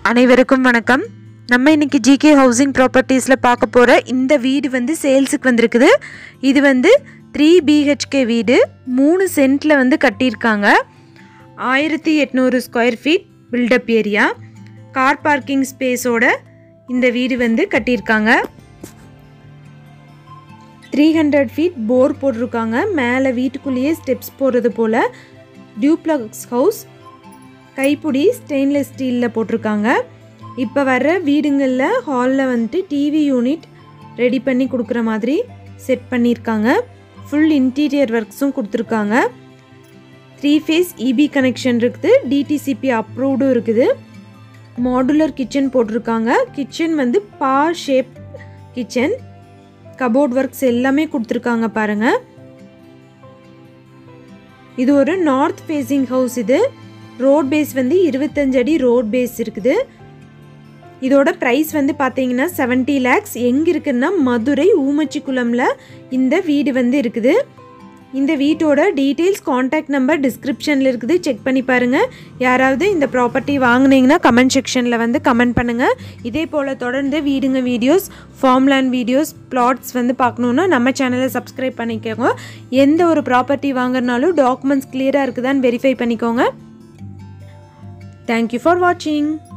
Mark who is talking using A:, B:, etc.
A: அனைவருக்கும் வணக்கம் நம்ம இன்னைக்கு ஜிகே ஹவுசிங் ப்ராப்பர்ட்டிஸில் பார்க்க போகிற இந்த வீடு வந்து சேல்ஸுக்கு வந்திருக்குது இது வந்து த்ரீ பிஹெச்கே வீடு மூணு சென்ட்டில் வந்து கட்டியிருக்காங்க ஆயிரத்தி எட்நூறு square feet built up area car parking ஸ்பேஸோட இந்த வீடு வந்து கட்டியிருக்காங்க த்ரீ ஹண்ட்ரட் ஃபீட் போர் போட்டிருக்காங்க மேலே வீட்டுக்குள்ளேயே ஸ்டெப்ஸ் போடுறது போல் டியூப்ளக்ஸ் ஹவுஸ் கைப்பிடி ஸ்டெயின்லெஸ் ஸ்டீலில் போட்டிருக்காங்க இப்போ வர்ற வீடுங்களில் ஹாலில் வந்துட்டு டிவி யூனிட் ரெடி பண்ணி கொடுக்குற மாதிரி செட் பண்ணியிருக்காங்க ஃபுல் இன்டீரியர் ஒர்க்ஸும் கொடுத்துருக்காங்க த்ரீ ஃபேஸ் இபி கனெக்ஷன் இருக்குது டிடிசிபி அப்ரூவ்டும் இருக்குது மாடுலர் கிச்சன் போட்டிருக்காங்க கிச்சன் வந்து பா ஷேப் கிச்சன் கபோர்ட் ஒர்க்ஸ் எல்லாமே கொடுத்துருக்காங்க பாருங்கள் இது ஒரு நார்த் ஃபேஸிங் ஹவுஸ் இது ரோட் பேஸ் வந்து இருபத்தஞ்சு அடி ரோட் பேஸ் இருக்குது இதோட ப்ரைஸ் வந்து பார்த்தீங்கன்னா செவன்ட்டி லேக்ஸ் எங்கே இருக்குன்னா மதுரை ஊமச்சிக்குளமில் இந்த வீடு வந்து இருக்குது இந்த வீட்டோட டீட்டெயில்ஸ் காண்டாக்ட் நம்பர் டிஸ்கிரிப்ஷனில் இருக்குது செக் பண்ணி பாருங்கள் யாராவது இந்த ப்ராப்பர்ட்டி வாங்குனீங்கன்னா கமெண்ட் செக்ஷனில் வந்து கமெண்ட் பண்ணுங்கள் இதே போல் தொடர்ந்து வீடுங்க வீடியோஸ் ஃபார்ம்லேண்ட் வீடியோஸ் பிளாட்ஸ் வந்து பார்க்கணுன்னா நம்ம சேனலை சப்ஸ்கிரைப் பண்ணிக்கோங்க எந்த ஒரு ப்ராப்பர்ட்டி வாங்குறனாலும் டாக்குமெண்ட்ஸ் கிளியராக இருக்குதான்னு வெரிஃபை பண்ணிக்கோங்க தேங்க்யூ ஃபார் வாட்சிங்